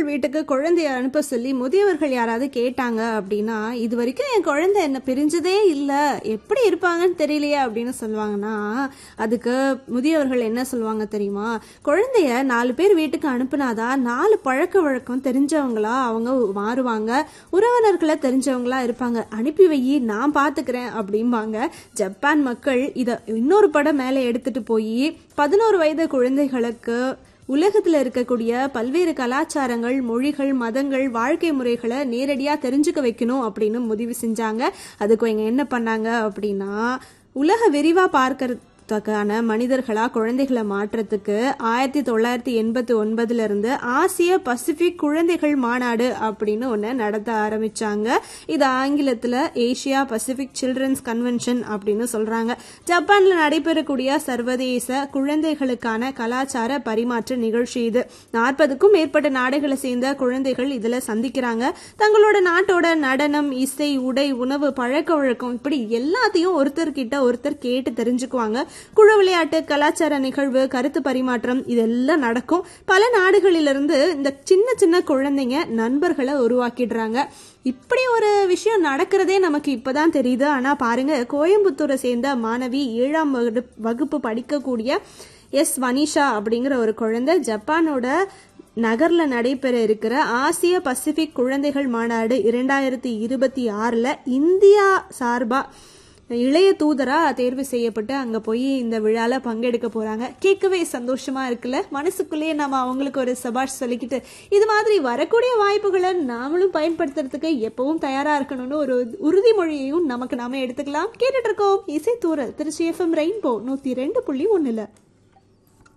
முதியோர்கள் வீட்டுக்கு குழந்தைய அனுப்ப சொல்லி முதியவர்கள் யாராவது கேட்டாங்க அப்படின்னா இது வரைக்கும் என் குழந்தை என்ன பிரிஞ்சதே இல்லை எப்படி இருப்பாங்கன்னு தெரியலையே அப்படின்னு சொல்லுவாங்கன்னா அதுக்கு முதியவர்கள் என்ன சொல்லுவாங்க தெரியுமா குழந்தைய நாலு பேர் வீட்டுக்கு அனுப்புனாதான் நாலு பழக்க வழக்கம் தெரிஞ்சவங்களா அவங்க மாறுவாங்க உறவினர்களை தெரிஞ்சவங்களா இருப்பாங்க அனுப்பி வை நான் பார்த்துக்கிறேன் அப்படிம்பாங்க ஜப்பான் மக்கள் இதை இன்னொரு படம் மேலே எடுத்துட்டு போய் பதினோரு வயது குழந்தைகளுக்கு உலகத்தில் இருக்கக்கூடிய பல்வேறு கலாச்சாரங்கள் மொழிகள் மதங்கள் வாழ்க்கை முறைகளை நேரடியாக தெரிஞ்சுக்க வைக்கணும் அப்படின்னு முடிவு செஞ்சாங்க அதுக்கு இவங்க என்ன பண்ணாங்க அப்படின்னா உலக விரிவாக பார்க்கறதுக்கான மனிதர்களா குழந்தைகளை மாற்றத்துக்கு ஆயிரத்தி தொள்ளாயிரத்தி எண்பத்தி ஒன்பதுல இருந்து ஆசிய பசிபிக் குழந்தைகள் மாநாடு அப்படின்னு ஒன்று நடத்த ஆரம்பிச்சாங்க இது ஆங்கிலத்தில் ஏசியா பசிபிக் சில்ட்ரன்ஸ் கன்வென்ஷன் அப்படின்னு சொல்றாங்க ஜப்பான்ல நடைபெறக்கூடிய சர்வதேச குழந்தைகளுக்கான கலாச்சார பரிமாற்ற நிகழ்ச்சி இது நாற்பதுக்கும் மேற்பட்ட நாடுகளை சேர்ந்த குழந்தைகள் இதுல சந்திக்கிறாங்க தங்களோட நாட்டோட நடனம் இசை உடை உணவு பழக்க வழக்கம் இப்படி எல்லாத்தையும் ஒருத்தர்கிட்ட ஒருத்தர் கேட்டு தெரிஞ்சுக்குவாங்க குழு விளையாட்டு கலாச்சார நிகழ்வு கருத்து பரிமாற்றம் இதெல்லாம் நடக்கும் பல நாடுகளிலிருந்து இந்த சின்ன சின்ன குழந்தைங்க நண்பர்களை உருவாக்கிடுறாங்க இப்படி ஒரு விஷயம் நடக்கிறதே நமக்கு இப்பதான் தெரியுது ஆனா பாருங்க கோயம்புத்தூரை சேர்ந்த மாணவி ஏழாம் வகுப்பு வகுப்பு படிக்கக்கூடிய எஸ் வனிஷா அப்படிங்கிற ஒரு குழந்தை ஜப்பானோட நகர்ல நடைபெற இருக்கிற ஆசிய பசிபிக் குழந்தைகள் மாநாடு இரண்டாயிரத்தி இருபத்தி ஆறுல இந்தியா சார்பா இளைய தூதரா தேர்வு செய்யப்பட்டு அங்க போய் இந்த விழால பங்கெடுக்க போறாங்க கேட்கவே சந்தோஷமா இருக்குல்ல மனசுக்குள்ளேயே நம்ம அவங்களுக்கு ஒரு சபாஷ் சொல்லிக்கிட்டு இது மாதிரி வரக்கூடிய வாய்ப்புகளை நாமளும் பயன்படுத்துறதுக்கு எப்பவும் தயாரா இருக்கணும்னு ஒரு உறுதிமொழியையும் நமக்கு நாம எடுத்துக்கலாம் கேட்டுட்டு இருக்கோம் இசை தூரல் திருச்சி எஃப்எம் ரெயின்போ நூத்தி ரெண்டு புள்ளி ஒண்ணுல